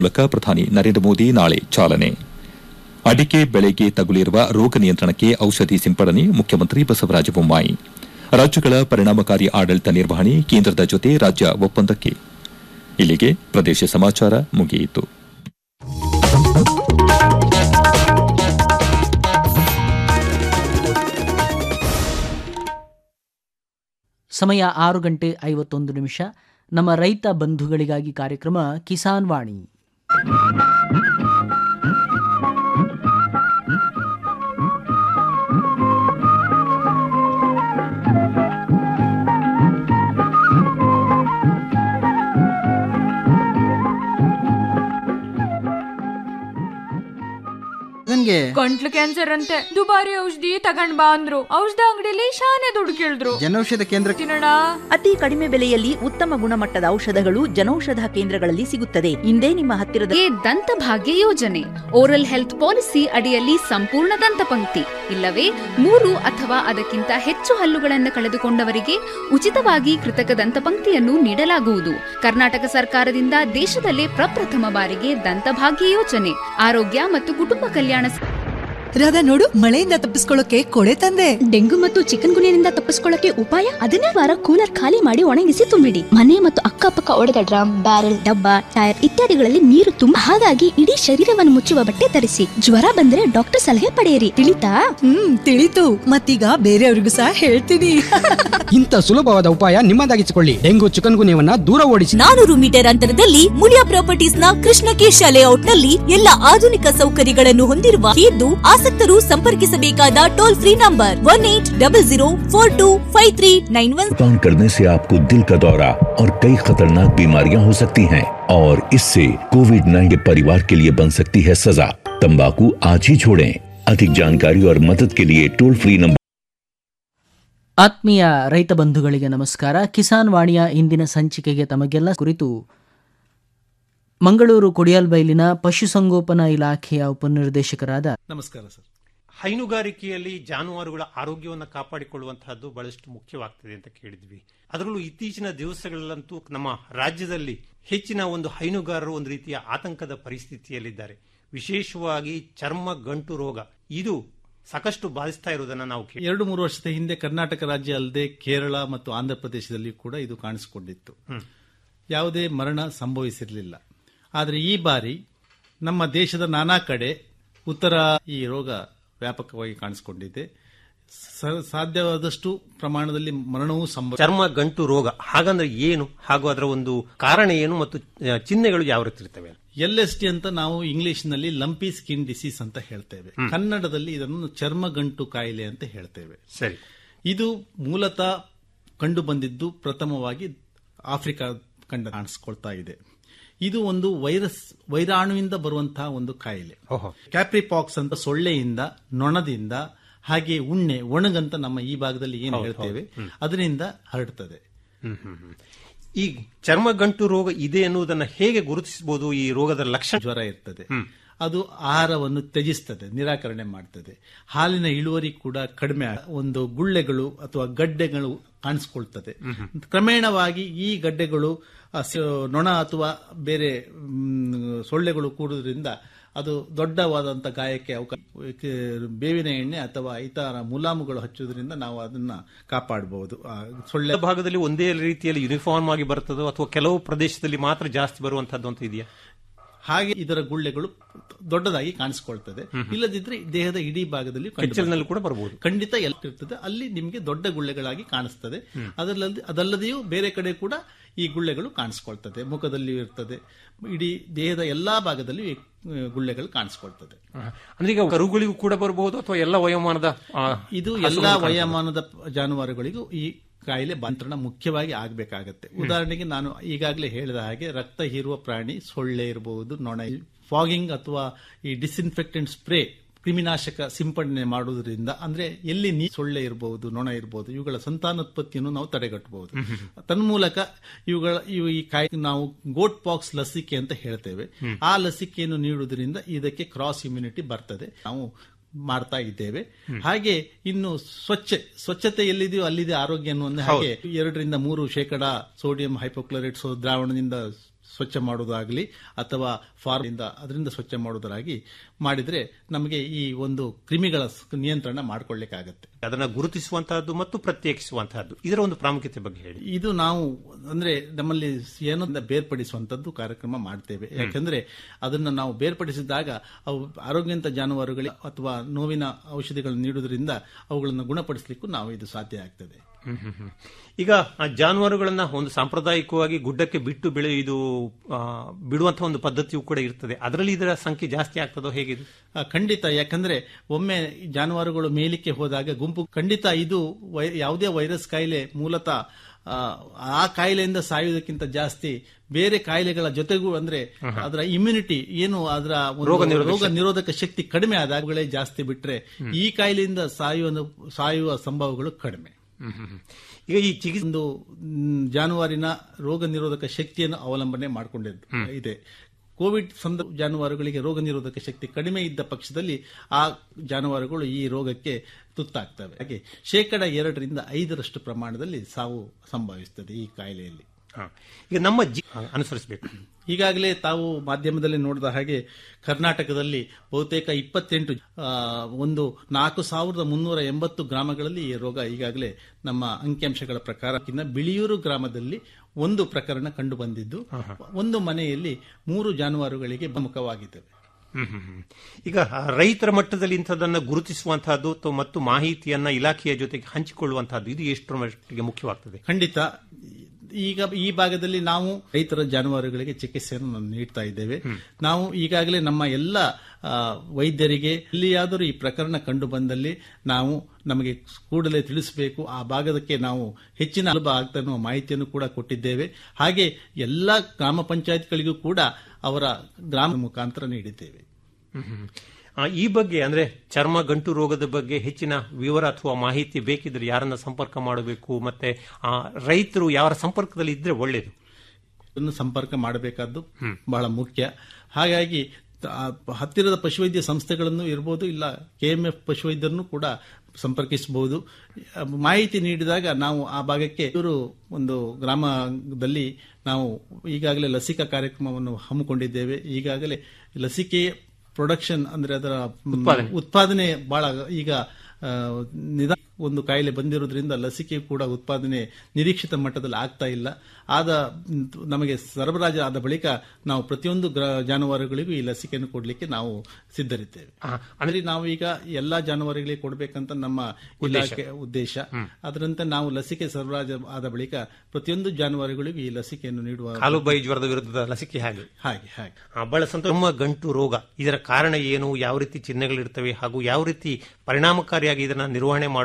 ಮೂಲಕ ಪ್ರಧಾನಿ ನರೇಂದ್ರ ಮೋದಿ ನಾಳೆ ಚಾಲನೆ ಅಡಿಕೆ ಬೆಳೆಗೆ ತಗುಲಿರುವ ರೋಗ ನಿಯಂತ್ರಣಕ್ಕೆ ಔಷಧಿ ಸಿಂಪಡಣೆ ಮುಖ್ಯಮಂತ್ರಿ ಬಸವರಾಜ ಬೊಮ್ಮಾಯಿ ರಾಜ್ಯಗಳ ಪರಿಣಾಮಕಾರಿ ಆಡಳಿತ ನಿರ್ವಹಣೆ ಕೇಂದ್ರದ ಜೊತೆ ರಾಜ್ಯ ಒಪ್ಪಂದಕ್ಕೆ ಇಲ್ಲಿಗೆ ಪ್ರದೇಶ ಸಮಾಚಾರ ಮುಗಿಯಿತು ಸಮಯ ಆರು ಗಂಟೆ ಐವತ್ತೊಂದು ನಿಮಿಷ ನಮ್ಮ ರೈತ ಬಂಧುಗಳಿಗಾಗಿ ಕಾರ್ಯಕ್ರಮ ಕಿಸಾನ್ ವಾಣಿ ನನಗೆ ಗಂಟ್ಲು ಕ್ಯಾನ್ಸರ್ ಅಂತೆ ದುಬಾರಿ ಔಷಧಿ ತಗೊಂಡ್ ಬಾ ಅಂದ್ರು ಔಷಧ ಅಂಗಡಿಲಿ ಶಾನೆ ದುಡ್ಡು ಕೇಳಿದ್ರು ಜನೌಷಧ ಕೇಂದ್ರ ತಿನ್ನೋಣ ಅತಿ ಕಡಿಮೆ ಬೆಲೆಯಲ್ಲಿ ಉತ್ತಮ ಗುಣಮಟ್ಟದ ಔಷಧಗಳು ಜನೌಷಧ ಕೇಂದ್ರಗಳಲ್ಲಿ ಸಿಗುತ್ತದೆ ಇಂದೇ ನಿಮ್ಮ ಹತ್ತಿರದ ಗೆ ದಂತಭಾಗ್ಯ ಯೋಜನೆ ಓರಲ್ ಹೆಲ್ತ್ ಪಾಲಿಸಿ ಅಡಿಯಲ್ಲಿ ಸಂಪೂರ್ಣ ದಂತಪಂಕ್ತಿ ಇಲ್ಲವೇ ಮೂರು ಅಥವಾ ಅದಕ್ಕಿಂತ ಹೆಚ್ಚು ಹಲ್ಲುಗಳನ್ನು ಕಳೆದುಕೊಂಡವರಿಗೆ ಉಚಿತವಾಗಿ ಕೃತಕ ದಂತಪಂಕ್ತಿಯನ್ನು ನೀಡಲಾಗುವುದು ಕರ್ನಾಟಕ ಸರ್ಕಾರದಿಂದ ದೇಶದಲ್ಲೇ ಪ್ರಪ್ರಥಮ ಬಾರಿಗೆ ದಂತಭಾಗ್ಯ ಯೋಜನೆ ಆರೋಗ್ಯ ಮತ್ತು ಕುಟುಂಬ ಕಲ್ಯಾಣ ಸ- ರಾಧಾ ನೋಡು ಮಳೆಯಿಂದ ತಪ್ಪಿಸ್ಕೊಳ್ಳೋಕೆ ಕೊಡೆ ತಂದೆ ಡೆಂಗು ಮತ್ತು ಚಿಕನ್ ಗುನಿಯಿಂದ ತಪ್ಪಿಸ್ಕೊಳ್ಳಕ್ಕೆ ಉಪಾಯ ಅದನ್ನೇ ವಾರ ಕೂಲರ್ ಖಾಲಿ ಮಾಡಿ ಒಣಗಿಸಿ ತುಂಬಿಡಿ ಮನೆ ಮತ್ತು ಅಕ್ಕಪಕ್ಕ ಒಡೆದ ಡ್ರಮ್ ಬ್ಯಾರೆಲ್ ಡಬ್ಬ ಟೈರ್ ಇತ್ಯಾದಿಗಳಲ್ಲಿ ನೀರು ತುಂಬ ಹಾಗಾಗಿ ಇಡೀ ಶರೀರವನ್ನು ಮುಚ್ಚುವ ಬಟ್ಟೆ ಧರಿಸಿ ಜ್ವರ ಬಂದ್ರೆ ಡಾಕ್ಟರ್ ಸಲಹೆ ಪಡೆಯಿರಿ ತಿಳಿತಾ ಹ್ಮ್ ತಿಳಿತು ಮತ್ತೀಗ ಬೇರೆಯವ್ರಿಗೂ ಸಹ ಹೇಳ್ತೀನಿ ಇಂಥ ಸುಲಭವಾದ ಉಪಾಯ ನಿಮ್ಮದಾಗಿಸಿಕೊಳ್ಳಿ ಡೆಂಗು ಚಿಕನ್ ಗುನ್ಯವನ್ನ ದೂರ ಓಡಿಸಿ ನಾನೂರು ಮೀಟರ್ ಅಂತರದಲ್ಲಿ ಮುಳಿಯಾ ಪ್ರಾಪರ್ಟೀಸ್ ನ ಕೃಷ್ಣಕೇಶ ಲೇಔಟ್ ನಲ್ಲಿ ಎಲ್ಲ ಆಧುನಿಕ ಸೌಕರ್ಯಗಳನ್ನು ಹೊಂದಿರುವ ಇದ್ದು ಆಸಕ್ತರು ಸಂಪರ್ಕಿಸಬೇಕಾದ toll free number one eight double zero four two five three nine one पान करने से आपको दिल का दौरा और कई खतरनाक बीमारियां हो सकती हैं और इससे कोविड नाइन्टीन परिवार के लिए बन सकती है सजा तंबाकू आज ही छोड़ें अधिक जानकारी और मदद के लिए टोल फ्री नंबर ಆತ್ಮೀಯ ರೈತ ಬಂಧುಗಳಿಗೆ ನಮಸ್ಕಾರ ಕಿಸಾನ್ ವಾಣಿಯ ಇಂದಿನ ಸಂಚಿಕೆಗೆ ತಮಗೆಲ್ಲ ಕುರಿತು ಮಂಗಳೂರು ಕೊಡಿಯಾಲ್ಬೈಲಿನ ಪಶುಸಂಗೋಪನಾ ಇಲಾಖೆಯ ಉಪನಿರ್ದೇಶಕರಾದ ನಮಸ್ಕಾರ ಸರ್ ಹೈನುಗಾರಿಕೆಯಲ್ಲಿ ಜಾನುವಾರುಗಳ ಆರೋಗ್ಯವನ್ನು ಕಾಪಾಡಿಕೊಳ್ಳುವಂತಹದ್ದು ಬಹಳಷ್ಟು ಮುಖ್ಯವಾಗ್ತದೆ ಅಂತ ಕೇಳಿದ್ವಿ ಅದರಲ್ಲೂ ಇತ್ತೀಚಿನ ದಿವಸಗಳಲ್ಲಂತೂ ನಮ್ಮ ರಾಜ್ಯದಲ್ಲಿ ಹೆಚ್ಚಿನ ಒಂದು ಹೈನುಗಾರರು ಒಂದು ರೀತಿಯ ಆತಂಕದ ಪರಿಸ್ಥಿತಿಯಲ್ಲಿದ್ದಾರೆ ವಿಶೇಷವಾಗಿ ಚರ್ಮ ಗಂಟು ರೋಗ ಇದು ಸಾಕಷ್ಟು ಬಾಧಿಸ್ತಾ ಇರುವುದನ್ನು ನಾವು ಕೇಳಿ ಎರಡು ಮೂರು ವರ್ಷದ ಹಿಂದೆ ಕರ್ನಾಟಕ ರಾಜ್ಯ ಅಲ್ಲದೆ ಕೇರಳ ಮತ್ತು ಆಂಧ್ರ ಪ್ರದೇಶದಲ್ಲಿ ಕೂಡ ಇದು ಕಾಣಿಸಿಕೊಂಡಿತ್ತು ಯಾವುದೇ ಮರಣ ಸಂಭವಿಸಿರಲಿಲ್ಲ ಆದರೆ ಈ ಬಾರಿ ನಮ್ಮ ದೇಶದ ನಾನಾ ಕಡೆ ಉತ್ತರ ಈ ರೋಗ ವ್ಯಾಪಕವಾಗಿ ಕಾಣಿಸಿಕೊಂಡಿದೆ ಸ- ಸಾಧ್ಯವಾದಷ್ಟು ಪ್ರಮಾಣದಲ್ಲಿ ಮರಣವೂ ಸಂಭವ ಚರ್ಮ ಗಂಟು ರೋಗ ಹಾಗಂದ್ರೆ ಏನು ಹಾಗೂ ಅದರ ಒಂದು ಕಾರಣ ಏನು ಮತ್ತು ಆ, ಚಿಹ್ನೆಗಳು ಯಾವ ರೀತಿ ಇರ್ತವೆ ಎಲ್ ಎಸ್ ಟಿ ಅಂತ ನಾವು ಇಂಗ್ಲಿಷ್ ನಲ್ಲಿ ಲಂಪಿ ಸ್ಕಿನ್ ಡಿಸೀಸ್ ಅಂತ ಹೇಳ್ತೇವೆ ಕನ್ನಡದಲ್ಲಿ ಇದನ್ನು ಚರ್ಮಗಂಟು ಕಾಯಿಲೆ ಅಂತ ಹೇಳ್ತೇವೆ ಸರಿ ಇದು ಮೂಲತಃ ಕಂಡು ಬಂದಿದ್ದು ಪ್ರಥಮವಾಗಿ ಆಫ್ರಿಕಾ ಕಂಡ ಕಾಣಿಸ್ಕೊಳ್ತಾ ಇದೆ ಇದು ಒಂದು ವೈರಸ್ ವೈರಾಣುವಿಂದ ಬರುವಂತಹ ಒಂದು ಕಾಯಿಲೆ ಕ್ಯಾಪ್ರಿಪಾಕ್ಸ್ ಅಂತ ಸೊಳ್ಳೆಯಿಂದ ನೊಣದಿಂದ ಹಾಗೆ ಉಣ್ಣೆ ಒಣಗಂತ ನಮ್ಮ ಈ ಭಾಗದಲ್ಲಿ ಏನು ಹೌದು, ಹೇಳ್ತೇವೆ ಹೌದು. ಹ್ಮ್. ಅದರಿಂದ ಹರಡ್ತದೆ ಹ್ಮ್, ಹ್ಮ್, ಹ್ಮ್. ಈ ಚರ್ಮಗಂಟು ರೋಗ ಇದೆ ಎನ್ನುವುದನ್ನು ಹೇಗೆ ಗುರುತಿಸಬಹುದು ಈ ರೋಗದ ಲಕ್ಷಣ ಜ್ವರ ಇರ್ತದೆ ಅದು ಆಹಾರವನ್ನು ತ್ಯಜಿಸ್ತದೆ ನಿರಾಕರಣೆ ಮಾಡ್ತದೆ ಹಾಲಿನ ಇಳುವರಿ ಕೂಡ ಕಡಿಮೆ ಆಗ್- ಒಂದು ಗುಳ್ಳೆಗಳು ಅಥವಾ ಗಡ್ಡೆಗಳು ಕಾಣಿಸ್ಕೊಳ್ತದೆ ಕ್ರಮೇಣವಾಗಿ ಈ ಗಡ್ಡೆಗಳು ಆ, ಸ- ನೊಣ ಅಥವಾ ಬೇರೆ ಮ್, ಸೊಳ್ಳೆಗಳು ಕೂಡುವುದರಿಂದ ಅದು ದೊಡ್ಡವಾದಂಥ ಗಾಯಕ್ಕೆ ಅವಕಾಶ ಬೇವಿನ ಎಣ್ಣೆ ಅಥವಾ ಇತರ ಮುಲಾಮುಗಳು ಹಚ್ಚುವುದರಿಂದ ನಾವು ಅದನ್ನ ಕಾಪಾಡಬಹುದು ಆ, ಸೊಳ್ಳೆ ಭಾಗದಲ್ಲಿ ಒಂದೇ ರೀತಿಯಲ್ಲಿ ಯೂನಿಫಾರ್ಮ್ ಆಗಿ ಬರ್ತದೋ ಅಥವಾ ಕೆಲವು ಪ್ರದೇಶದಲ್ಲಿ ಮಾತ್ರ ಜಾಸ್ತಿ ಬರುವಂತಹದ್ದು ಅಂತ ಇದೆಯಾ ಹಾಗೆ ಇದರ ಗುಳ್ಳೆಗಳು ದೊಡ್ಡದಾಗಿ ಕಾಣಿಸ್ಕೊಳ್ತದೆ ಇಲ್ಲದಿದ್ರೆ ದೇಹದ ಇಡೀ ಭಾಗದಲ್ಲಿ ಕಂಡು ಕೆಚ್ಚಲಿನಲ್ಲಿ ಬರ್ತದೆ. ಕೂಡ ಬರಬಹುದು ಖಂಡಿತ ಎಲ್ಲ ಇರ್ತದೆ ಅಲ್ಲಿ ನಿಮಗೆ ದೊಡ್ಡ ಗುಳ್ಳೆಗಳಾಗಿ ಕಾಣಿಸ್ತದೆ ಅದಲ್ಲದೆ ಅದಲ್ಲದೆಯೂ ಬೇರೆ ಕಡೆ ಕೂಡ ಈ ಗುಳ್ಳೆಗಳು ಕಾಣಿಸ್ಕೊಳ್ತದೆ ಮುಖದಲ್ಲಿಯೂ ಇರ್ತದೆ ಇಡೀ ದೇಹದ ಎಲ್ಲಾ ಭಾಗದಲ್ಲಿಯೂ ಈ, ಆ, ಗುಳ್ಳೆಗಳು ಕಾಣಿಸ್ಕೊಳ್ತದೆ ಅಂದ್ರೆ ಈಗ ಕರುಗಳಿಗೂ ಕೂಡ ಬರಬಹುದು ಅಥವಾ ಎಲ್ಲ ವಯೋಮಾನದ ಆ, ಇದು ಹಸುಗಳು ಎಲ್ಲಾ ಕಾಣ್ತದೆ? ವಯೋಮಾನದ ಜಾನುವಾರುಗಳಿಗೂ ಈ ಕಾಯಿಲೆ ಬಂತ್ರಣ ಮುಖ್ಯವಾಗಿ ಆಗಬೇಕಾಗತ್ತೆ ಉದಾಹರಣೆಗೆ ನಾನು ಈಗಾಗಲೇ ಹೇಳಿದ ಹಾಗೆ ರಕ್ತ ಹೀರುವ ಪ್ರಾಣಿ ಸೊಳ್ಳೆ ಇರಬಹುದು ನೊಣ ಫಾಗಿಂಗ್ ಅಥವಾ ಈ ಡಿಸ್ಇನ್ಫೆಕ್ಟೆಂಟ್ ಸ್ಪ್ರೇ ಕ್ರಿಮಿನಾಶಕ ಸಿಂಪಡಣೆ ಮಾಡುವುದರಿಂದ ಅಂದ್ರೆ ಎಲ್ಲಿ ನೀ ಸೊಳ್ಳೆ ಇರಬಹುದು ನೊಣ ಇರಬಹುದು ಇವುಗಳ ಸಂತಾನೋತ್ಪತ್ತಿಯನ್ನು ನಾವು ತಡೆಗಟ್ಟಬಹುದು ತನ್ಮೂಲಕ ಇವುಗಳ ಇವು ಈ ಕಾಯಿ ನಾವು ಗೋಟ್ ಪಾಕ್ಸ್ ಲಸಿಕೆ ಅಂತ ಹೇಳ್ತೇವೆ ಆ ಲಸಿಕೆಯನ್ನು ನೀಡುವುದರಿಂದ ಇದಕ್ಕೆ ಕ್ರಾಸ್ ಇಮ್ಯುನಿಟಿ ಬರ್ತದೆ ನಾವು ಮಾಡ್ತಾ ಇದ್ದೇವೆ ಹಾಗೆ ಇನ್ನು ಸ್ವಚ್ಛ ಸ್ವಚ್ಛತೆ ಎಲ್ಲಿದೆಯೋ ಅಲ್ಲಿದೆ ಆರೋಗ್ಯ ಅನ್ನುವಂತ ಹಾಗೆ ಎರಡರಿಂದ ಮೂರು ಶೇಕಡ ಸೋಡಿಯಂ ಹೈಪೋಕ್ಲೋರೈಡ್ ದ್ರಾವಣದಿಂದ ಸ್ವಚ್ಛ ಮಾಡೋದಾಗಲಿ ಅಥವಾ ಫಾರ್ಮ್ ಇಂದ ಅದರಿಂದ ಸ್ವಚ್ಛ ಮಾಡೋದಾಗಿ ಮಾಡಿದ್ರೆ ನಮಗೆ ಈ ಒಂದು ಕ್ರಿಮಿಗಳ ಸ್- ನಿಯಂತ್ರಣ ಮಾಡ್ಕೊಳ್ಳಿಕ್ಕಾಗತ್ತೆ ಅದನ್ನ ಗುರುತಿಸುವಂತಹದ್ದು ಮತ್ತು ಪ್ರತ್ಯೇಕಿಸುವಂತಹದ್ದು ಇದರ ಒಂದು ಪ್ರಾಮುಖ್ಯತೆ ಬಗ್ಗೆ ಹೇಳಿ ಇದು ನಾವು ಅಂದ್ರೆ ನಮ್ಮಲ್ಲಿ ಏನೋ ಬೇರ್ಪಡಿಸುವಂತದ್ದು ಕಾರ್ಯಕ್ರಮ ಮಾಡ್ತೇವೆ ಯಾಕಂದ್ರೆ ಅದನ್ನ ನಾವು ಬೇರ್ಪಡಿಸಿದಾಗ ಅವು ಆರೋಗ್ಯವಂತ ಜಾನುವಾರುಗಳಿಗೆ ಅಥವಾ ನೋವಿನ ಔಷಧಿಗಳನ್ನು ನೀಡುವುದರಿಂದ ಅವುಗಳನ್ನು ಗುಣಪಡಿಸಲಿಕ್ಕೂ ನಾವು ಇದು ಸಾಧ್ಯ ಆಗ್ತದೆ ಹ್ಮ್ ಹ್ಮ್ ಹ್ಮ್. ಈಗ ಆ ಜಾನುವಾರುಗಳನ್ನ ಒಂದು ಸಾಂಪ್ರದಾಯಿಕವಾಗಿ ಗುಡ್ಡಕ್ಕೆ ಬಿಟ್ಟು ಬೆಳೆ ಇದು ಆ, ಬಿಡುವಂತಹ ಒಂದು ಪದ್ಧತಿಯು ಕೂಡ ಇರ್ತದೆ ಅದರಲ್ಲಿ ಇದರ ಸಂಖ್ಯೆ ಜಾಸ್ತಿ ಆಗ್ತದೋ ಹೇಗಿದೆ ಆ, ಖಂಡಿತ ಯಾಕಂದ್ರೆ ಒಮ್ಮೆ ಈ ಜಾನುವಾರುಗಳು ಮೇಲಿಕ್ಕೆ ಹೋದಾಗ ಗುಂಪು ಖಂಡಿತ ಇದು ವೈ- ಯಾವುದೇ ವೈರಸ್ ಕಾಯಿಲೆ ಮೂಲತಃ ಆ, ಆ ಕಾಯಿಲೆಯಿಂದ ಸಾಯುವುದಕ್ಕಿಂತ ಜಾಸ್ತಿ ಬೇರೆ ಕಾಯಿಲೆಗಳ ಜೊತೆಗೂ ಅಂದ್ರೆ ಅದರ ಇಮ್ಯುನಿಟಿ ಏನು ಅದರ ಒಂದು ರೋಗ ನಿರೋಧಕ ರೋಗ ಶಕ್ತಿ. ನಿರೋಧಕ ಶಕ್ತಿ ಕಡಿಮೆ ಆದಾಗಲೇ ಜಾಸ್ತಿ ಬಿಟ್ರೆ ಈ ಕಾಯಿಲೆಯಿಂದ ಸಾಯುವ ಸಾಯುವ ಸಂಭವಗಳು ಕಡಿಮೆ ಹ್ಮ್ ಹ್ಮ್ ಹ್ಮ್. ಈಗ ಈ ಚಿಕಿತ್ಸೆ ಒಂದು ಮ್, ಜಾನುವಾರಿನ ರೋಗ ನಿರೋಧಕ ಶಕ್ತಿಯನ್ನು ಅವಲಂಬನೆ ಮಾಡಿಕೊಂಡಿದ್ದು ಇದೆ ಕೋವಿಡ್ ಸಂದರ್ಭ ಜಾನುವಾರುಗಳಿಗೆ ರೋಗ ನಿರೋಧಕ ಶಕ್ತಿ ಕಡಿಮೆ ಇದ್ದ ಪಕ್ಷದಲ್ಲಿ ಆ ಜಾನುವಾರುಗಳು ಈ ರೋಗಕ್ಕೆ ತುತ್ತಾಗ್ತವೆ ಹಾಗೆ ಶೇಕಡ ಎರಡರಿಂದ ಐದರಷ್ಟು ಪ್ರಮಾಣದಲ್ಲಿ ಸಾವು ಸಂಭವಿಸುತ್ತದೆ ಈ ಕಾಯಿಲೆಯಲ್ಲಿ ಹಾ. ಈಗ ನಮ್ಮ ಜಿ ಅನುಸರಿಸಬೇಕು ಈಗಾಗಲೇ ತಾವು ಮಾಧ್ಯಮದಲ್ಲಿ ನೋಡಿದ ಹಾಗೆ ಕರ್ನಾಟಕದಲ್ಲಿ ಬಹುತೇಕ ಇಪ್ಪತ್ತೆಂಟು ಆ, ಒಂದು ನಾಲ್ಕು ಸಾವಿರದ ಮುನ್ನೂರ ಎಂಬತ್ತು ಗ್ರಾಮಗಳಲ್ಲಿ ಈ ರೋಗ ಈಗಾಗಲೇ ನಮ್ಮ ಅಂಕಿಅಂಶಗಳ ಪ್ರಕಾರ ಇನ್ನು ಬಿಳಿಯೂರು ಗ್ರಾಮದಲ್ಲಿ ಒಂದು ಪ್ರಕರಣ ಕಂಡು ಬಂದಿದ್ದು ಒಂದು ಮನೆಯಲ್ಲಿ ಮೂರು ಜಾನುವಾರುಗಳಿಗೆ ಪ್ರಮುಖವಾಗಿದ್ದವೆ ಹ್ಮ್ ಹ್ಮ್ ಹ್ಮ್. ಈಗ ಆ, ರೈತರ ಮಟ್ಟದಲ್ಲಿ ಇಂಥದನ್ನ ಗುರುತಿಸುವಂತಹದ್ದು ತ- ಮತ್ತು ಮಾಹಿತಿಯನ್ನ ಇಲಾಖೆಯ ಜೊತೆಗೆ ಹಂಚಿಕೊಳ್ಳುವಂತಹದ್ದು ಇದು ಎಷ್ಟರ ಮಟ್ಟಿಗೆ ಮುಖ್ಯವಾಗ್ತದೆ ಖಂಡಿತ ಈಗ ಈ ಭಾಗದಲ್ಲಿ ನಾವು ರೈತರ ಜಾನುವಾರುಗಳಿಗೆ ಚಿಕಿತ್ಸೆಯನ್ನು ನಾವು ನೀಡ್ತಾ ಇದ್ದೇವೆ ನಾವು ಈಗಾಗಲೇ ನಮ್ಮ ಎಲ್ಲ ಆ, ವೈದ್ಯರಿಗೆ ಎಲ್ಲಿಯಾದರೂ ಈ ಪ್ರಕರಣ ಕಂಡು ಬಂದಲ್ಲಿ ನಾವು ನಮಗೆ ಕೂಡಲೇ ತಿಳಿಸಬೇಕು ಆ ಭಾಗದಕ್ಕೆ ನಾವು ಹೆಚ್ಚಿನ ಸುಲಭ ಆಗ್ತಾ ಅನ್ನುವ ಮಾಹಿತಿಯನ್ನು ಕೂಡ ಕೊಟ್ಟಿದ್ದೇವೆ ಹಾಗೆ ಎಲ್ಲ ಗ್ರಾಮ ಪಂಚಾಯತ್ಗಳಿಗೂ ಕೂಡ ಅವರ ಗ್ರಾಮ ಮುಖಾಂತರ ನೀಡಿದ್ದೇವೆ ಹ್ಮ್ ಹ್ಮ್. ಆ, ಈ ಬಗ್ಗೆ ಅಂದ್ರೆ ಚರ್ಮ ಗಂಟು ರೋಗದ ಬಗ್ಗೆ ಹೆಚ್ಚಿನ ವಿವರ ಅಥವಾ ಮಾಹಿತಿ ಬೇಕಿದ್ರೆ ಯಾರನ್ನ ಸಂಪರ್ಕ ಮಾಡಬೇಕು ಮತ್ತೆ ಆ, ರೈತರು ಯಾರ ಸಂಪರ್ಕದಲ್ಲಿ ಇದ್ರೆ ಒಳ್ಳೇದು ಇದನ್ನು ಸಂಪರ್ಕ ಮಾಡಬೇಕಾದ್ದು ಬಹಳ ಮುಖ್ಯ ಹಾಗಾಗಿ ತ- ಆ ಹತ್ತಿರದ ಪಶುವೈದ್ಯ ಸಂಸ್ಥೆಗಳನ್ನು ಇರ್ಬೋದು ಇಲ್ಲ ಕೆಎಂಎಫ್ ಪಶುವೈದ್ಯರನ್ನು ಕೂಡ ಸಂಪರ್ಕಿಸಬಹುದು ಆ, ಮಾಹಿತಿ ನೀಡಿದಾಗ ನಾವು ಆ ಭಾಗಕ್ಕೆ ಇವರು ಒಂದು ಗ್ರಾಮದಲ್ಲಿ ನಾವು ಈಗಾಗಲೇ ಲಸಿಕಾ ಕಾರ್ಯಕ್ರಮವನ್ನು ಹಮ್ಮಿಕೊಂಡಿದ್ದೇವೆ ಈಗಾಗಲೇ ಲಸಿಕೆ ಪ್ರೊಡಕ್ಷನ್ ಅಂದ್ರೆ ಅದರ ಮ್, ಉತ್ಪಾದನೆ. ಉತ್ಪಾದನೆ ಬಹಳ ಈಗ ಆ, ನಿಧಾನ ಒಂದು ಕಾಯಿಲೆ ಬಂದಿರೋದ್ರಿಂದ ಲಸಿಕೆ ಕೂಡ ಉತ್ಪಾದನೆ ನಿರೀಕ್ಷಿತ ಮಟ್ಟದಲ್ಲಿ ಆಗ್ತಾ ಇಲ್ಲ ಆದ ಮ್, ನಮಗೆ ಸರಬರಾಜು ಆದ ಬಳಿಕ ನಾವು ಪ್ರತಿಯೊಂದು ಗ್ರ- ಜಾನುವಾರುಗಳಿಗೂ ಈ ಲಸಿಕೆಯನ್ನು ಕೊಡಲಿಕ್ಕೆ ನಾವು ಸಿದ್ಧರಿದ್ದೇವೆ ಅಂದ್ರೆ ನಾವು ಈಗ ಎಲ್ಲಾ ಜಾನುವಾರುಗಳಿಗೆ ಕೊಡಬೇಕಂತ ನಮ್ಮ ಉದ್ದೇಶ. ಇಲಾಖೆ ಉದ್ದೇಶ ಅದರಂತೆ ನಾವು ಲಸಿಕೆ ಸರಬರಾಜು ಆದ ಬಳಿಕ ಪ್ರತಿಯೊಂದು ಜಾನುವಾರುಗಳಿಗೂ ಈ ಲಸಿಕೆಯನ್ನು ನೀಡುವ ಕಾಲುಬಾಯಿ ಜ್ವರದ ವಿರುದ್ಧದ ಲಸಿಕೆ ಹಾಗೆ ಹಾಗೆ ಹಾಗೆ ಆ, ಬಹಳ ಸಂತೋಷ ಚರ್ಮ ಗಂಟು ರೋಗ ಇದರ ಕಾರಣ ಏನು ಯಾವ ರೀತಿ ಚಿಹ್ನೆಗಳಿರ್ತವೆ ಹಾಗೂ ಯಾವ ರೀತಿ ಪರಿಣಾಮಕಾರಿಯಾಗಿ ಇದನ್ನ ನಿರ್ವಹಣೆ ಮಾಡ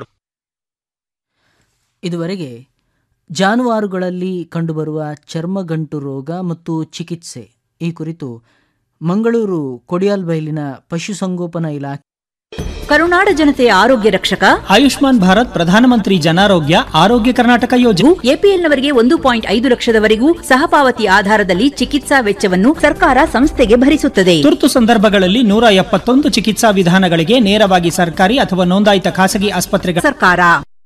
ಇದುವರೆಗೆ ಜಾನುವಾರುಗಳಲ್ಲಿ ಕಂಡುಬರುವ ಚರ್ಮಗಂಟು ರೋಗ ಮತ್ತು ಚಿಕಿತ್ಸೆ ಈ ಕುರಿತು ಮಂಗಳೂರು ಕೊಡಿಯಾಲ್ಬೈಲಿನ ಪಶುಸಂಗೋಪನಾ ಇಲಾಖೆ ಕರುನಾಡ ಜನತೆಯ ಆರೋಗ್ಯ ರಕ್ಷಕ ಆಯುಷ್ಮಾನ್ ಭಾರತ್ ಪ್ರಧಾನಮಂತ್ರಿ ಜನಾರೋಗ್ಯ ಆರೋಗ್ಯ ಕರ್ನಾಟಕ ಯೋಜನೆ ಎಪಿಎಲ್ನವರಿಗೆ ಒಂದು ಪಾಯಿಂಟ್ ಐದು ಲಕ್ಷದವರೆಗೂ ಸಹಪಾವತಿ ಆಧಾರದಲ್ಲಿ ಚಿಕಿತ್ಸಾ ವೆಚ್ಚವನ್ನು ಸರ್ಕಾರ ಸಂಸ್ಥೆಗೆ ಭರಿಸುತ್ತದೆ ತುರ್ತು ಸಂದರ್ಭಗಳಲ್ಲಿ ನೂರ ಎಪ್ಪತ್ತೊಂದು ಚಿಕಿತ್ಸಾ ವಿಧಾನಗಳಿಗೆ ನೇರವಾಗಿ ಸರ್ಕಾರಿ ಅಥವಾ ನೋಂದಾಯಿತ ಖಾಸಗಿ ಆಸ್ಪತ್ರೆಗಳ ಸರ್ಕಾರ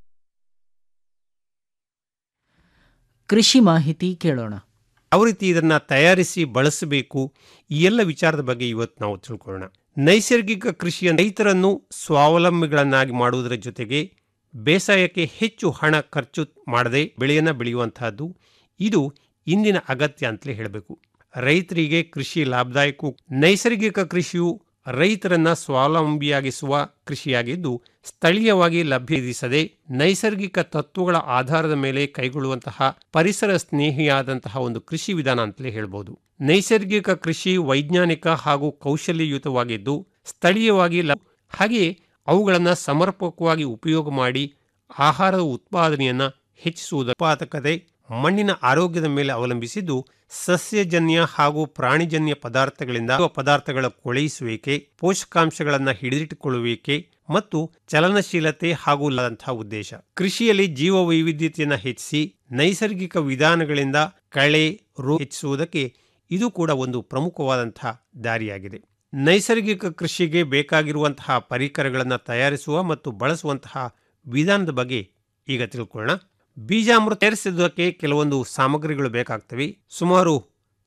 ಕೃಷಿ ಮಾಹಿತಿ ಕೇಳೋಣ ಯಾವ ರೀತಿ ಇದನ್ನ ತಯಾರಿಸಿ ಬಳಸಬೇಕು ಈ ಎಲ್ಲ ವಿಚಾರದ ಬಗ್ಗೆ ಇವತ್ತು ನಾವು ತಿಳ್ಕೊಳ್ಳೋಣ ನೈಸರ್ಗಿಕ ಕೃಷಿಯ ರೈತರನ್ನು ಸ್ವಾವಲಂಬಿಗಳನ್ನಾಗಿ ಮಾಡುವುದರ ಜೊತೆಗೆ ಬೇಸಾಯಕ್ಕೆ ಹೆಚ್ಚು ಹಣ ಖರ್ಚು ಮಾಡದೆ ಬೆಳೆಯನ್ನ ಬೆಳೆಯುವಂತಹದ್ದು ಇದು ಇಂದಿನ ಅಗತ್ಯ ಅಂತಲೇ ಹೇಳಬೇಕು ರೈತರಿಗೆ ಕೃಷಿ ಲಾಭದಾಯಕ ನೈಸರ್ಗಿಕ ಕೃಷಿಯು ರೈತರನ್ನ ಸ್ವಾವಲಂಬಿಯಾಗಿಸುವ ಕೃಷಿಯಾಗಿದ್ದು ಸ್ಥಳೀಯವಾಗಿ ಲಭ್ಯವಿಸದೆ ನೈಸರ್ಗಿಕ ತತ್ವಗಳ ಆಧಾರದ ಮೇಲೆ ಕೈಗೊಳ್ಳುವಂತಹ ಪರಿಸರ ಸ್ನೇಹಿಯಾದಂತಹ ಒಂದು ಕೃಷಿ ವಿಧಾನ ಅಂತಲೇ ಹೇಳ್ಬೋದು ನೈಸರ್ಗಿಕ ಕೃಷಿ ವೈಜ್ಞಾನಿಕ ಹಾಗೂ ಕೌಶಲ್ಯಯುತವಾಗಿದ್ದು ಸ್ಥಳೀಯವಾಗಿ ಲ ಹಾಗೆಯೇ ಅವುಗಳನ್ನು ಸಮರ್ಪಕವಾಗಿ ಉಪಯೋಗ ಮಾಡಿ ಆಹಾರದ ಉತ್ಪಾದನೆಯನ್ನ ಹೆಚ್ಚಿಸುವುದರ ಉತ್ಪಾದಕತೆ ಮಣ್ಣಿನ ಆರೋಗ್ಯದ ಮೇಲೆ ಅವಲಂಬಿಸಿದ್ದು ಸಸ್ಯಜನ್ಯ ಹಾಗೂ ಪ್ರಾಣಿಜನ್ಯ ಪದಾರ್ಥಗಳಿಂದ ಪದಾರ್ಥಗಳ ಕೊಳೆಯಿಸುವಿಕೆ ಪೋಷಕಾಂಶಗಳನ್ನು ಹಿಡಿದಿಟ್ಟುಕೊಳ್ಳುವಿಕೆ ಮತ್ತು ಚಲನಶೀಲತೆ ಹಾಗೂ ಲದಂತಹ ಉದ್ದೇಶ ಕೃಷಿಯಲ್ಲಿ ಜೀವ ವೈವಿಧ್ಯತೆಯನ್ನು ಹೆಚ್ಚಿಸಿ ನೈಸರ್ಗಿಕ ವಿಧಾನಗಳಿಂದ ಕಳೆ ರೋಗ ಹೆಚ್ಚಿಸುವುದಕ್ಕೆ ಇದು ಕೂಡ ಒಂದು ಪ್ರಮುಖವಾದಂತಹ ದಾರಿಯಾಗಿದೆ ನೈಸರ್ಗಿಕ ಕೃಷಿಗೆ ಬೇಕಾಗಿರುವಂತಹ ಪರಿಕರಗಳನ್ನು ತಯಾರಿಸುವ ಮತ್ತು ಬಳಸುವಂತಹ ವಿಧಾನದ ಬಗ್ಗೆ ಈಗ ತಿಳ್ಕೊಳ್ಳೋಣ ಬೀಜಾಮೃತ ತಯಾರಿಸುವುದಕ್ಕೆ ಕೆಲವೊಂದು ಸಾಮಗ್ರಿಗಳು ಬೇಕಾಗ್ತವೆ ಸುಮಾರು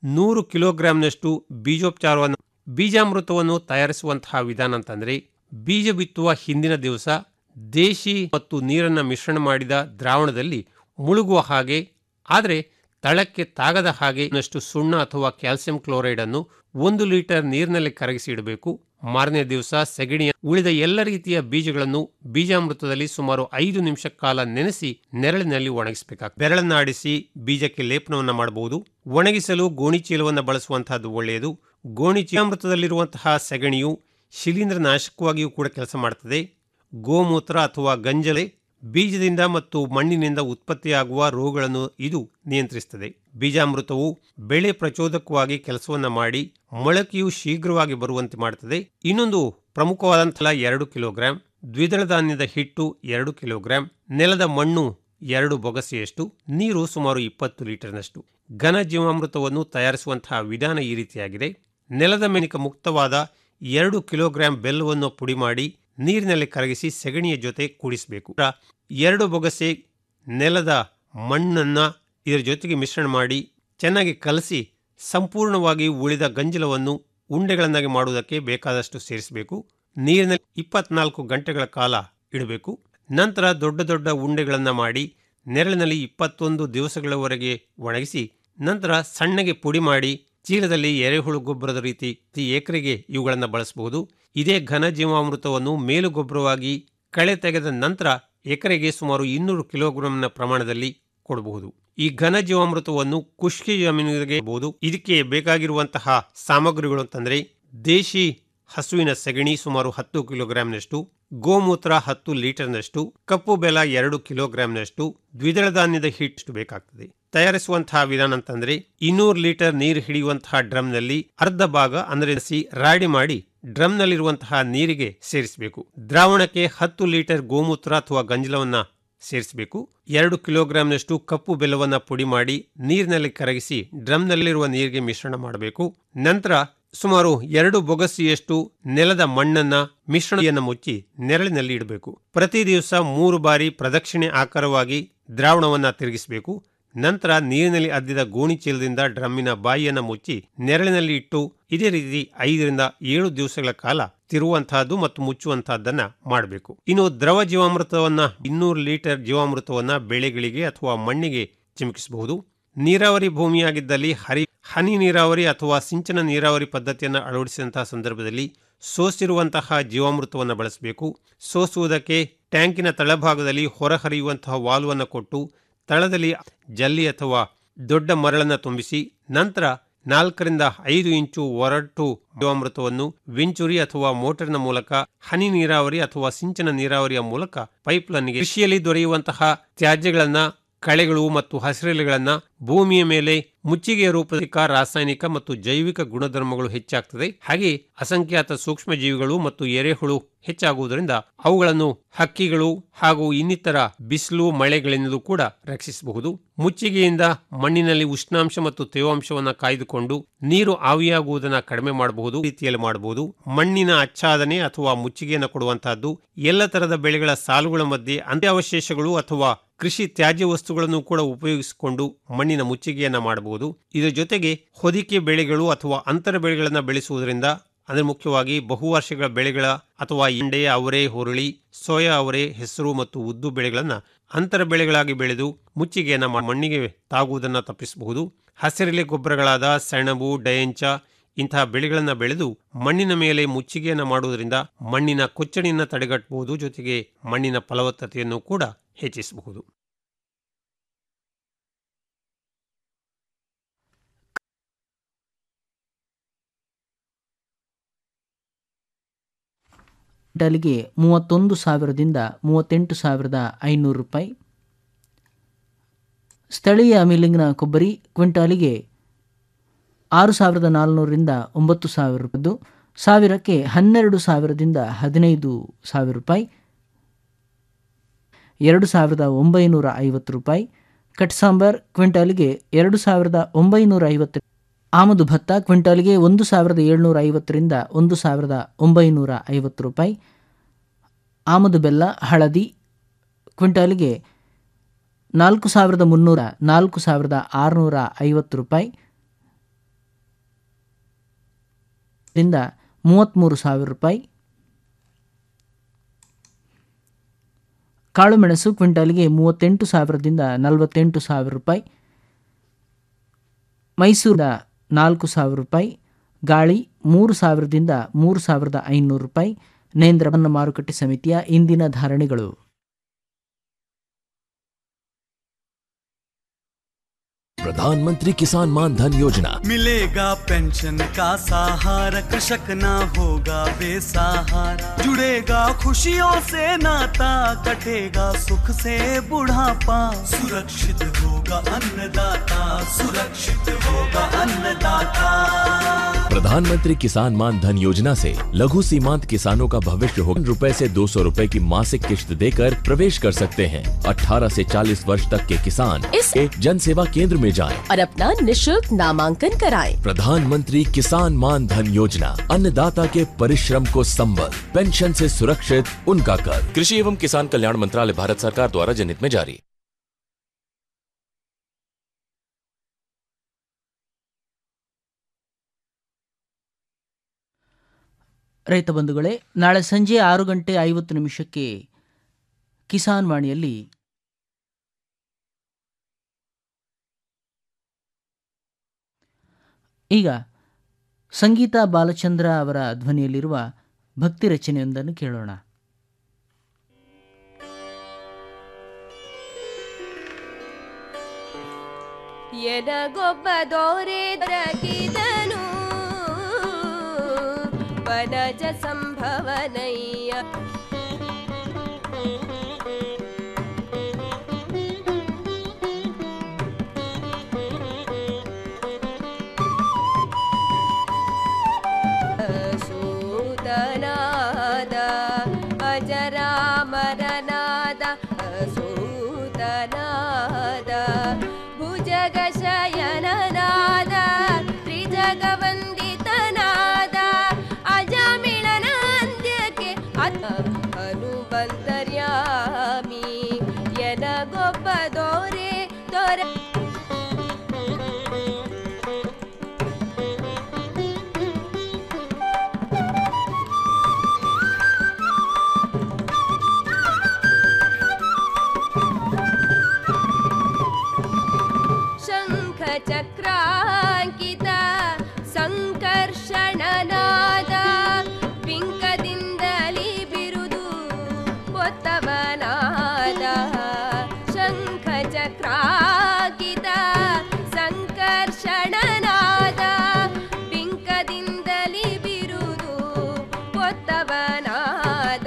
ನೂರು ಕಿಲೋಗ್ರಾಂನಷ್ಟು ಬೀಜೋಪಚಾರವನ್ನು ಬೀಜಾಮೃತವನ್ನು ತಯಾರಿಸುವಂತಹ ವಿಧಾನ ಅಂತಂದ್ರೆ ಬೀಜ ಬಿತ್ತುವ ಹಿಂದಿನ ದಿವಸ ದೇಶಿ ಮತ್ತು ನೀರನ್ನು ಮಿಶ್ರಣ ಮಾಡಿದ ದ್ರಾವಣದಲ್ಲಿ ಮುಳುಗುವ ಹಾಗೆ ಆದರೆ ತಳಕ್ಕೆ ತಾಗದ ಹಾಗೆ ನಷ್ಟು ಸುಣ್ಣ ಅಥವಾ ಕ್ಯಾಲ್ಸಿಯಂ ಕ್ಲೋರೈಡ್ ಅನ್ನು ಒಂದು ಲೀಟರ್ ನೀರಿನಲ್ಲಿ ಕರಗಿಸಿ ಇಡಬೇಕು ಮಾರನೇ ದಿವಸ ಸೆಗಣಿಯ ಉಳಿದ ಎಲ್ಲ ರೀತಿಯ ಬೀಜಗಳನ್ನು ಬೀಜಾಮೃತದಲ್ಲಿ ಸುಮಾರು ಐದು ನಿಮಿಷ ಕಾಲ ನೆನೆಸಿ ನೆರಳಿನಲ್ಲಿ ಒಣಗಿಸಬೇಕಾಗ್ತದೆ ಬೆರಳನ್ನಾಡಿಸಿ ಬೀಜಕ್ಕೆ ಲೇಪನವನ್ನು ಮಾಡಬಹುದು ಒಣಗಿಸಲು ಗೋಣಿ ಚೀಲವನ್ನು ಬಳಸುವಂತಹದ್ದು ಒಳ್ಳೆಯದು ಗೋಣಿ ಚೀಲಾಮೃತದಲ್ಲಿರುವಂತಹ ಸೆಗಣಿಯು ಶಿಲೀಂಧ್ರ ನಾಶಕವಾಗಿಯೂ ಕೂಡ ಕೆಲಸ ಮಾಡುತ್ತದೆ ಗೋಮೂತ್ರ ಅಥವಾ ಗಂಜಲೆ ಬೀಜದಿಂದ ಮತ್ತು ಮಣ್ಣಿನಿಂದ ಉತ್ಪತ್ತಿಯಾಗುವ ರೋಗಗಳನ್ನು ಇದು ನಿಯಂತ್ರಿಸುತ್ತದೆ ಬೀಜಾಮೃತವು ಬೆಳೆ ಪ್ರಚೋದಕವಾಗಿ ಕೆಲಸವನ್ನ ಮಾಡಿ ಮೊಳಕೆಯು ಶೀಘ್ರವಾಗಿ ಬರುವಂತೆ ಮಾಡುತ್ತದೆ ಇನ್ನೊಂದು ಪ್ರಮುಖವಾದಂತಹ ಎರಡು ಕಿಲೋಗ್ರಾಂ ದ್ವಿದಳ ಧಾನ್ಯದ ಹಿಟ್ಟು ಎರಡು ಕಿಲೋಗ್ರಾಂ ನೆಲದ ಮಣ್ಣು ಎರಡು ಬೊಗಸೆಯಷ್ಟು ನೀರು ಸುಮಾರು ಇಪ್ಪತ್ತು ಲೀಟರ್ನಷ್ಟು ಘನ ಜೀವಾಮೃತವನ್ನು ತಯಾರಿಸುವಂತಹ ವಿಧಾನ ಈ ರೀತಿಯಾಗಿದೆ ನೆಲದ ಮೇನಿಕ ಮುಕ್ತವಾದ ಎರಡು ಕಿಲೋಗ್ರಾಂ ಬೆಲ್ಲವನ್ನು ಪುಡಿ ಮಾಡಿ ನೀರಿನಲ್ಲಿ ಕರಗಿಸಿ ಸೆಗಣಿಯ ಜೊತೆ ಕೂಡಿಸಬೇಕು ಎರಡು ಬೊಗಸೆ ನೆಲದ ಮಣ್ಣನ್ನ ಇದರ ಜೊತೆಗೆ ಮಿಶ್ರಣ ಮಾಡಿ ಚೆನ್ನಾಗಿ ಕಲಸಿ ಸಂಪೂರ್ಣವಾಗಿ ಉಳಿದ ಗಂಜಲವನ್ನು ಉಂಡೆಗಳನ್ನಾಗಿ ಮಾಡುವುದಕ್ಕೆ ಬೇಕಾದಷ್ಟು ಸೇರಿಸಬೇಕು ನೀರಿನಲ್ಲಿ ಇಪ್ಪತ್ನಾಲ್ಕು ಗಂಟೆಗಳ ಕಾಲ ಇಡಬೇಕು ನಂತರ ದೊಡ್ಡ ದೊಡ್ಡ ಉಂಡೆಗಳನ್ನು ಮಾಡಿ ನೆರಳಿನಲ್ಲಿ ಇಪ್ಪತ್ತೊಂದು ದಿವಸಗಳವರೆಗೆ ಒಣಗಿಸಿ ನಂತರ ಸಣ್ಣಗೆ ಪುಡಿ ಮಾಡಿ ಚೀಲದಲ್ಲಿ ಎರೆಹುಳು ಗೊಬ್ಬರದ ರೀತಿ ಪ್ರತಿ ಎಕರೆಗೆ ಇವುಗಳನ್ನು ಬಳಸಬಹುದು ಇದೇ ಘನ ಜೀವಾಮೃತವನ್ನು ಮೇಲು ಗೊಬ್ಬರವಾಗಿ ಕಳೆ ತೆಗೆದ ನಂತರ ಎಕರೆಗೆ ಸುಮಾರು ಇನ್ನೂರು ಕಿಲೋಗ್ರಾಂನ ಪ್ರಮಾಣದಲ್ಲಿ ಕೊಡಬಹುದು ಈ ಘನ ಜೀವಾಮೃತವನ್ನು ಖುಷ್ಕಿ ಜಮೀನಿಗೆ ಬಹುದು ಇದಕ್ಕೆ ಬೇಕಾಗಿರುವಂತಹ ಸಾಮಗ್ರಿಗಳು ಅಂತಂದ್ರೆ ದೇಶಿ ಹಸುವಿನ ಸೆಗಣಿ ಸುಮಾರು ಹತ್ತು ಕಿಲೋಗ್ರಾಂನಷ್ಟು ಗೋಮೂತ್ರ ಹತ್ತು ಲೀಟರ್ನಷ್ಟು ಕಪ್ಪು ಬೆಲ ಎರಡು ಕಿಲೋಗ್ರಾಂನಷ್ಟು ದ್ವಿದಳ ಧಾನ್ಯದ ಹಿಟ್ಟು ಬೇಕಾಗ್ತದೆ ತಯಾರಿಸುವಂತಹ ವಿಧಾನ ಅಂತಂದ್ರೆ ಇನ್ನೂರು ಲೀಟರ್ ನೀರು ಹಿಡಿಯುವಂತಹ ಡ್ರಮ್ನಲ್ಲಿ ಅರ್ಧ ಭಾಗ ಅಂದ್ರೆ ಸಿ ರಾಡಿ ಮಾಡಿ ಡ್ರಮ್ನಲ್ಲಿರುವಂತಹ ನೀರಿಗೆ ಸೇರಿಸಬೇಕು ದ್ರಾವಣಕ್ಕೆ ಹತ್ತು ಲೀಟರ್ ಗೋಮೂತ್ರ ಅಥವಾ ಗಂಜಲವನ್ನ ಸೇರಿಸಬೇಕು ಎರಡು ಕಿಲೋಗ್ರಾಂನಷ್ಟು ಕಪ್ಪು ಬೆಲ್ಲವನ್ನ ಪುಡಿ ಮಾಡಿ ನೀರಿನಲ್ಲಿ ಕರಗಿಸಿ ಡ್ರಮ್ನಲ್ಲಿರುವ ನೀರಿಗೆ ಮಿಶ್ರಣ ಮಾಡಬೇಕು ನಂತರ ಸುಮಾರು ಎರಡು ಬೊಗಸಿಯಷ್ಟು ನೆಲದ ಮಣ್ಣನ್ನ ಮಿಶ್ರಣವನ್ನು ಮುಚ್ಚಿ ನೆರಳಿನಲ್ಲಿ ಇಡಬೇಕು ಪ್ರತಿ ದಿವಸ ಮೂರು ಬಾರಿ ಪ್ರದಕ್ಷಿಣೆ ಆಕಾರವಾಗಿ ದ್ರಾವಣವನ್ನ ತಿರುಗಿಸಬೇಕು ನಂತರ ನೀರಿನಲ್ಲಿ ಅದ್ದಿದ ಗೋಣಿ ಚೀಲದಿಂದ ಡ್ರಮ್ಮಿನ ಬಾಯಿಯನ್ನ ಮುಚ್ಚಿ ನೆರಳಿನಲ್ಲಿ ಇಟ್ಟು ಇದೇ ರೀತಿ ಐದರಿಂದ ಏಳು ದಿವಸಗಳ ಕಾಲ ತಿರುವಂತಹದ್ದು ಮತ್ತು ಮುಚ್ಚುವಂತಹದ್ದನ್ನ ಮಾಡಬೇಕು ಇನ್ನು ದ್ರವ ಜೀವಾಮೃತವನ್ನ ಇನ್ನೂರು ಲೀಟರ್ ಜೀವಾಮೃತವನ್ನ ಬೆಳೆಗಳಿಗೆ ಅಥವಾ ಮಣ್ಣಿಗೆ ಚಿಮುಕಿಸಬಹುದು ನೀರಾವರಿ ಭೂಮಿಯಾಗಿದ್ದಲ್ಲಿ ಹರಿ ಹನಿ ನೀರಾವರಿ ಅಥವಾ ಸಿಂಚನ ನೀರಾವರಿ ಪದ್ಧತಿಯನ್ನು ಅಳವಡಿಸಿದಂತಹ ಸಂದರ್ಭದಲ್ಲಿ ಸೋಸಿರುವಂತಹ ಜೀವಾಮೃತವನ್ನು ಬಳಸಬೇಕು ಸೋಸುವುದಕ್ಕೆ ಟ್ಯಾಂಕಿನ ತಳಭಾಗದಲ್ಲಿ ಹೊರಹರಿಯುವಂತಹ ವಾಲ್ವನ್ನು ಕೊಟ್ಟು ತಳದಲ್ಲಿ ಜಲ್ಲಿ ಅಥವಾ ದೊಡ್ಡ ಮರಳನ್ನು ತುಂಬಿಸಿ ನಂತರ ನಾಲ್ಕರಿಂದ ಐದು ಇಂಚು ಒರಟು ಜೀವಾಮೃತವನ್ನು ವೆಂಚುರಿ ಅಥವಾ ಮೋಟರ್ನ ಮೂಲಕ ಹನಿ ನೀರಾವರಿ ಅಥವಾ ಸಿಂಚನ ನೀರಾವರಿಯ ಮೂಲಕ ಪೈಪ್ಲೈನ್ಗೆ ಕೃಷಿಯಲ್ಲಿ ದೊರೆಯುವಂತಹ ತ್ಯಾಜ್ಯಗಳನ್ನ ಕಳೆಗಳು ಮತ್ತು ಹಸಿರೆಲೆಗಳನ್ನ ಭೂಮಿಯ ಮೇಲೆ ಮುಚ್ಚಿಗೆಯ ರೂಪದ ರಾಸಾಯನಿಕ ಮತ್ತು ಜೈವಿಕ ಗುಣಧರ್ಮಗಳು ಹೆಚ್ಚಾಗ್ತದೆ ಹಾಗೆ ಅಸಂಖ್ಯಾತ ಸೂಕ್ಷ್ಮ ಜೀವಿಗಳು ಮತ್ತು ಎರೆಹುಳು ಹೆಚ್ಚಾಗುವುದರಿಂದ ಅವುಗಳನ್ನು ಹಕ್ಕಿಗಳು ಹಾಗೂ ಇನ್ನಿತರ ಬಿಸಿಲು ಮಳೆಗಳಿಂದಲೂ ಕೂಡ ರಕ್ಷಿಸಬಹುದು ಮುಚ್ಚಿಗೆಯಿಂದ ಮಣ್ಣಿನಲ್ಲಿ ಉಷ್ಣಾಂಶ ಮತ್ತು ತೇವಾಂಶವನ್ನು ಕಾಯ್ದುಕೊಂಡು ನೀರು ಆವಿಯಾಗುವುದನ್ನು ಕಡಿಮೆ ಮಾಡಬಹುದು ರೀತಿಯಲ್ಲಿ ಮಾಡಬಹುದು ಮಣ್ಣಿನ ಆಚ್ಛಾದನೆ ಅಥವಾ ಮುಚ್ಚಿಗೆಯನ್ನು ಕೊಡುವಂತಹದ್ದು ಎಲ್ಲ ತರದ ಬೆಳೆಗಳ ಸಾಲುಗಳ ಮಧ್ಯೆ ಅಂತ್ಯಾವಶೇಷಗಳು ಅಥವಾ ಕೃಷಿ ತ್ಯಾಜ್ಯ ವಸ್ತುಗಳನ್ನು ಕೂಡ ಉಪಯೋಗಿಸಿಕೊಂಡು ಮಣ್ಣಿನ ಮುಚ್ಚಿಗೆಯನ್ನ ಮಾಡಬಹುದು ಇದರ ಜೊತೆಗೆ ಹೊದಿಕೆ ಬೆಳೆಗಳು ಅಥವಾ ಅಂತರ ಬೆಳೆಗಳನ್ನು ಬೆಳೆಸುವುದರಿಂದ ಅಂದ್ರೆ ಮುಖ್ಯವಾಗಿ ಬಹುವಾರ್ಷಿಕ ಬೆಳೆಗಳ ಅಥವಾ ಎಂಡೆ ಅವರೆ ಹುರುಳಿ ಸೋಯಾ ಅವರೆ ಹೆಸರು ಮತ್ತು ಉದ್ದು ಬೆಳೆಗಳನ್ನ ಅಂತರ ಬೆಳೆಗಳಾಗಿ ಬೆಳೆದು ಮುಚ್ಚಿಗೆಯನ್ನ ಮಣ್ಣಿಗೆ ತಾಗುವುದನ್ನು ತಪ್ಪಿಸಬಹುದು ಹಸಿರೆಲೆ ಗೊಬ್ಬರಗಳಾದ ಸೆಣಬು ಡಯಂಚ ಇಂತಹ ಬೆಳೆಗಳನ್ನು ಬೆಳೆದು ಮಣ್ಣಿನ ಮೇಲೆ ಮುಚ್ಚಿಗೆಯನ್ನು ಮಾಡುವುದರಿಂದ ಮಣ್ಣಿನ ಕೊಚ್ಚಣಿಯನ್ನು ತಡೆಗಟ್ಟಬಹುದು ಜೊತೆಗೆ ಮಣ್ಣಿನ ಫಲವತ್ತತೆಯನ್ನು ಕೂಡ ಹೆಚ್ಚಿಸಬಹುದು ಕ್ವಿಂಟಾಲಿಗೆ ಮೂವತ್ತೊಂದು ಸಾವಿರದಿಂದ ಮೂವತ್ತೆಂಟು ಸಾವಿರದ ಐನೂರು ರೂಪಾಯಿ ಸ್ಥಳೀಯ ಮಿಲ್ಲಿಂಗ್ನ ಕೊಬ್ಬರಿ ಕ್ವಿಂಟಾಲಿಗೆ ಆರು ಸಾವಿರದ ನಾಲ್ನೂರರಿಂದ ಒಂಬತ್ತು ಸಾವಿರ ರೂಪಾಯಿದ್ದು ಸಾವಿರಕ್ಕೆ ಹನ್ನೆರಡು ಸಾವಿರದಿಂದ ಹದಿನೈದು ಸಾವಿರ ರೂಪಾಯಿ ಎರಡು ಸಾವಿರದ ಒಂಬೈನೂರ ಐವತ್ತು ರೂಪಾಯಿ ಕಟ್ ಸಾಂಬಾರ್ ಕ್ವಿಂಟಾಲಿಗೆ ಎರಡು ಸಾವಿರದ ಒಂಬೈನೂರ ಐವತ್ತು ಆಮದು ಭತ್ತ ಕ್ವಿಂಟಾಲಿಗೆ ಒಂದು ಸಾವಿರದ ಏಳ್ನೂರ ಐವತ್ತರಿಂದ ಒಂದು ಸಾವಿರದ ಒಂಬೈನೂರ ಐವತ್ತು ರೂಪಾಯಿ ಆಮದು ಬೆಲ್ಲ ಹಳದಿ ಕ್ವಿಂಟಾಲಿಗೆ ನಾಲ್ಕು ಸಾವಿರದ ಮುನ್ನೂರ ನಾಲ್ಕು ಸಾವಿರದ ಆರುನೂರ ಐವತ್ತು ರೂಪಾಯಿ ರಿಂದ ಮೂವತ್ತ್ಮೂರು ಸಾವಿರ ರೂಪಾಯಿ ಕಾಳುಮೆಣಸು ಕ್ವಿಂಟಾಲ್ಗೆ ಮೂವತ್ತೆಂಟು ಸಾವಿರದಿಂದ ನಲವತ್ತೆಂಟು ಸಾವಿರ ರೂಪಾಯಿ ಮೈಸೂರಿನ ನಾಲ್ಕು ಸಾವಿರ ರೂಪಾಯಿ ಗಾಳಿ ಮೂರು ಸಾವಿರದಿಂದ ಮೂರು ಸಾವಿರದ ಐನೂರು ರೂಪಾಯಿ ನೇಂದ್ರವನ್ನ ಮಾರುಕಟ್ಟೆ ಸಮಿತಿಯ ಇಂದಿನ ಧಾರಣೆಗಳು प्रधानमंत्री किसान मान धन योजना मिलेगा पेंशन का सहारा कृषक ना होगा बेसहारा जुड़ेगा खुशियों से नाता कटेगा सुख से बुढ़ापा सुरक्षित होगा अन्नदाता सुरक्षित होगा अन्नदाता प्रधानमंत्री किसान मान धन योजना से लघु सीमांत किसानों का भविष्य होगा रुपए से दो सौ रूपए की मासिक किश्त देकर प्रवेश कर सकते हैं 18 से 40 वर्ष तक के किसान इस- एक जन सेवा केंद्र में जाएं। और अपना निशुल्क नामांकन कराएं। प्रधानमंत्री किसान मान धन योजना अन्नदाता के परिश्रम को संबल पेंशन से सुरक्षित उनका कर कृषि एवं किसान कल्याण मंत्रालय भारत सरकार द्वारा जनहित में जारी ರೈತ ಬಂಧುಗಳೇ ನಾಳೆ ಸಂಜೆ ಆರು ಗಂಟೆ ಐವತ್ತು ನಿಮಿಷಕ್ಕೆ ಕಿಸಾನ್ ವಾಣಿಯಲ್ಲಿ ಈಗ ಸಂಗೀತ ಬಾಲಚಂದ್ರ ಅವರ ಧ್ವನಿಯಲ್ಲಿರುವ ಭಕ್ತಿ ರಚನೆಯೊಂದನ್ನು ಕೇಳೋಣ ಎನಗೊಬ್ಬ ದೋರೆ ದೊರಕಿದನು ವನಜ ಸಂಭವನಯ್ಯ ಸೂತನಾದ ಅಜರಾಮರನಾದ ಸೂತನಾದ ಭುಜಗ ಶಯನನಾದ ತ್ರಿಜಗವಂದಿತನಾದ ಅಜಾಮಿಳನ ಅಂತ್ಯಕ್ಕೆ ಅತ ಅನುಬಂಧರ್ಯಾಮಿ ಎನಗೊಬ್ಬ ದೋರೆ ದೊರೆ ಶಂಖಚಕ್ರಾಂಕಿತ ಸಂಕರ್ಷಣನಾದ ಪಿಂಕದಿಂದಲಿ ಬಿರುದು ಒತ್ತವನಾದ ಶಂಖಚಕ್ರಾಂಕಿತ ಸಂಕರ್ಷಣನಾದ ಪಿಂಕದಿಂದಲಿ ಬಿರುದು ಒತ್ತವನಾದ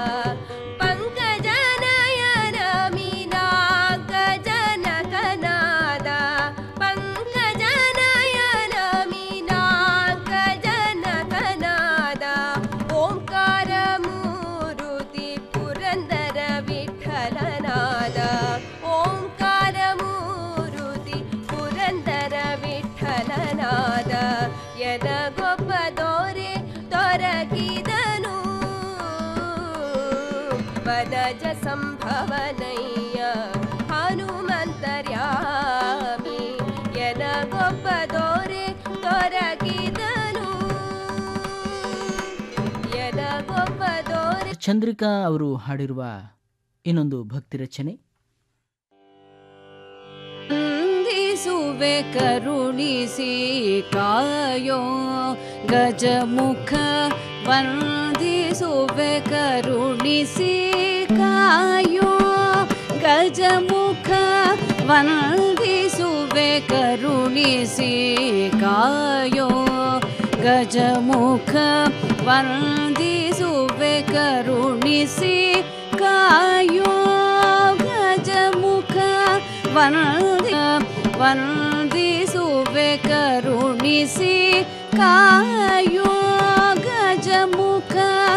ಪಂಕಜನಯನ ಮೀನಾಕ ಜನಕನಾದ ಪಂಕಜನಯನ ಮೀನಾಕ ಜನಕನಾದ ಓಂಕಾರ ಮೂರುತಿ ಪುರಂದರ ವಿಠಲನಾದ ಓಂಕಾರ ಮೂರುತಿ ಪುರಂದರ ವಿಠಲನಾದ ಎನಗೊಬ್ಬ ದೋರೆ ದೊರಕಿದನು ವನಜ ಸಂಭವನಯ್ಯ ಹನುಮಂತರ್ಯಾಮಿ ಎನಗೊಬ್ಬ ದೋರೆ ದೊರಕಿದನು ಎನಗೊಬ್ಬ ದೋರೆ ಚಂದ್ರಿಕಾ ಅವರು ಹಾಡಿರುವ ಇನ್ನೊಂದು ಭಕ್ತಿ ರಚನೆ ವಂದಿಸುವೆ ಕರುಣಿಸಿ ಕಾಯೋ ಗಜಮುಖ ವಂದಿಸುವೆ ಕರುಣಿಸಿ ಕಾಯೋ ಗಜಮುಖ ವಂದಿಸುವೆ ಕರುಣಿಸಿ ಕಾಯೋ ಗಜಮುಖ ವಂದಿಸುವೆ ಕರುಣಿಸಿ ಕಾಯೋ ಗಜಮುಖ ವಂದ ವಂದಿಸುವೆ ಕರುಣಿಸಿ ಕಾಯೋ ಗಜಮುಖ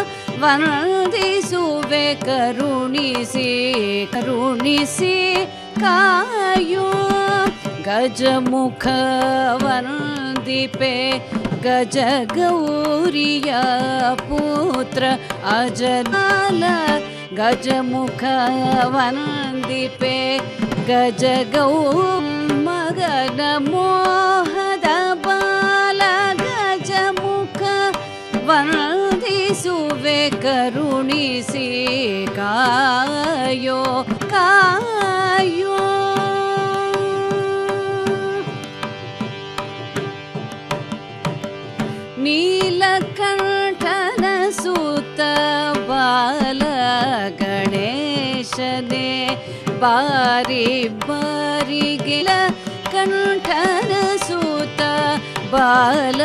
ವಂದಿಸುವೆ ಕರುಣಿಸಿ ಕರುಣಿಸಿ ಕಾಯೋ ಗಜಮುಖ ವಂದಿಪೆ ಗಜ ಗೌರಿಯ ಪುತ್ರ ಅಜನಾಲ ಗಜಮುಖ ವಂದಿಪೆ ಗಜ ಗೌ ಮಗನ ಮೋಹದ ಬಾಲ ಗಜಮುಖ ವಂದಿಸುವೆ ಕರುಣಿಸಿ ಕಾಯೋ ಕಾಯೋ ನೀಲಕಂಠನ ಸೂತ ಬಾಲ ಗಣೇಶನೇ ಬಾರಿ ಬಾರಿಗಿಲ ಕಂಠನ ಸೂತ ಬಾಲ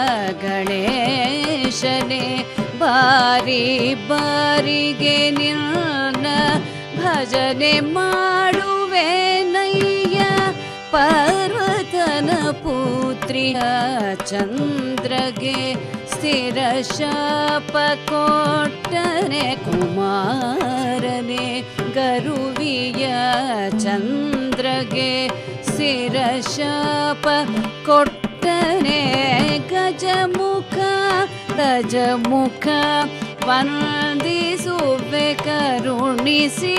ಗಣೇಶನೇ ಬಾರಿ ಬಾರಿಗೆ ನಿನ್ನ ಭಜನೆ ಮಾಡುವೆ ನಯ್ಯ ಪರ್ವತನ ಪುತ್ರಿಯ ಚಂದ್ರಗೆ ಸ್ಥಿರ ಶಾಪ ಕೊಟ್ಟನೆ ಕುಮಾರನೆ ಗರುವಿಯ ಚಂದ್ರಗೆ ಸ್ಥಿರ ಶಾಪ ಕೊಟ್ಟನೆ ಗಜಮುಖ ಗಜಮುಖ ವಂದಿಸುವೆ ಕರುಣಿಸಿ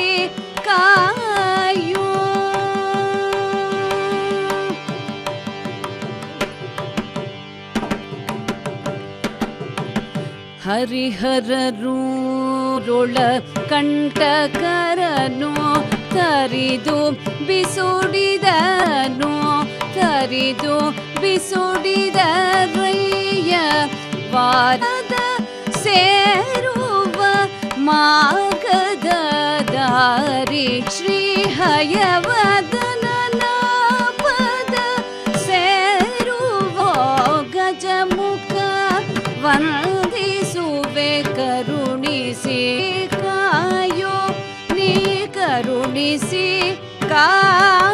ಕಾಯೋ ಹರಿಹರರೂರೊಳ ಕಂಟಕರನು ತರಿದು ಬಿಸುಡಿದನು ತರಿದು ಬಿಸುಡಿದ ರಯ್ಯ ವಾರದ ಸೇರುವ ಮಾಗದ ದಾರಿ ಶ್ರೀ ಹಯವದನ ಪದ ಸೇರುವ ಗಜಮುಖ ವಂದಿಸುವೆ ಕರುಣಿಸಿ ಕಾಯೋ ನೀ ಕರುಣಿಸಿ ಕಾಯೋ